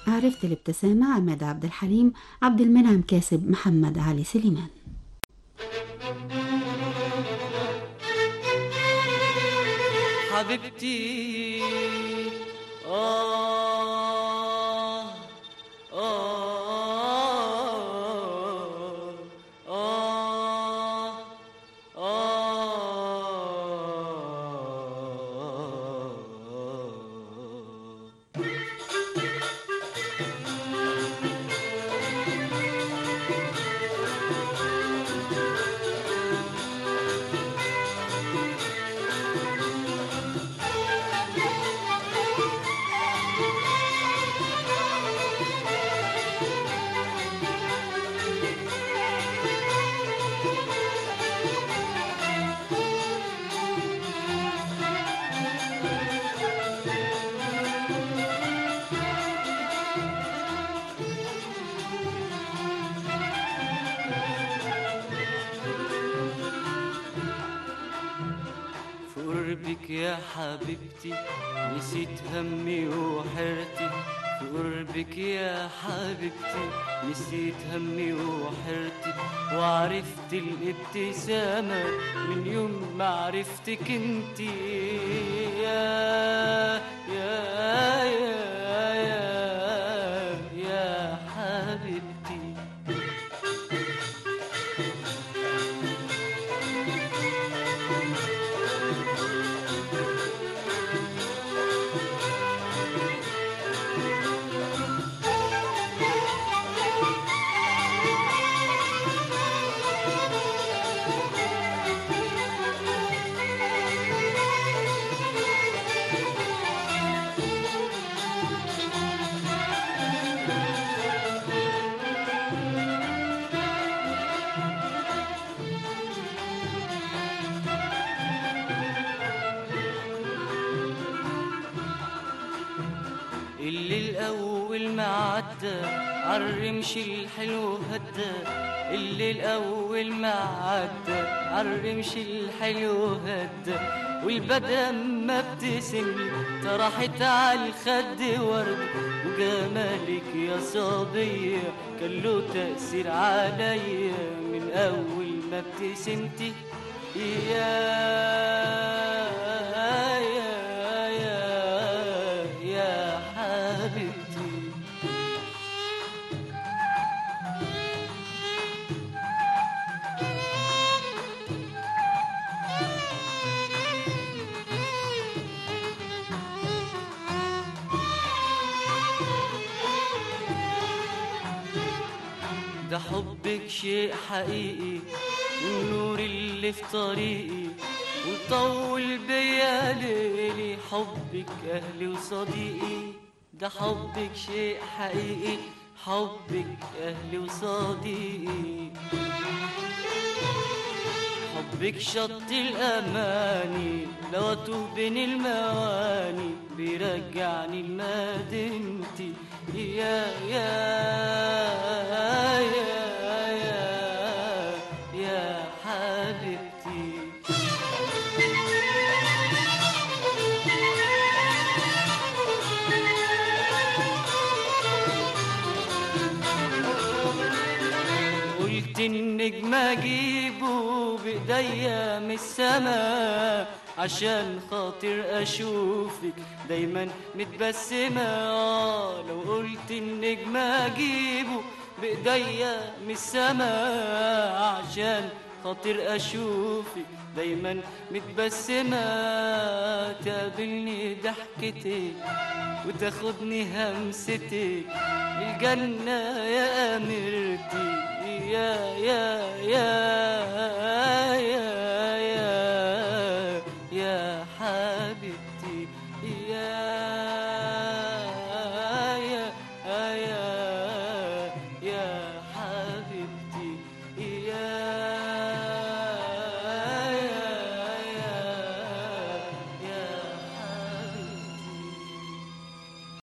عرفت الابتسامة عماد عبد الحليم عبد المنعم كاسب محمد علي سليمان حبيبتي آه آه آه آه في قربك يا حبيبتي نسيت همي وحيرتي في قربك يا حبيبتي نسيت همي وحيرتي وعرفت الابتسامة من يوم ما عرفتك انتي يا يا يا يا يا حبيبتي اللي الأول ما عدى عالرمش الحلو هدى اللي الأول ما عدى عالرمش الحلو هدى والبدن ما ابتسم طرحت على الخد ورد وجمالك يا صبية كان له تأثير عليا من أول ما ابتسمتي يا يا يا يا حبيبتي ده حبك شيء حقيقي والنور اللي في طريقي وطول بيا ليلي حبك أهلي وصديقي ده حبك شيء حقيقي حبك أهلي وصديقي حبك شط الأماني لو أتوه بين المواني بيرجعني لمدينتي يا يا يا يا يا حبيبتي قلت النجم اجيبه بايديا من السما عشان خاطر اشوفك دايما متبسمة آه، لو قلت النجم اجيبه بايديا من السما عشان خاطر اشوفك دايما متبسمة تقابلني ضحكتك وتاخدني همستك الجنة يا أميرتي يا يا يا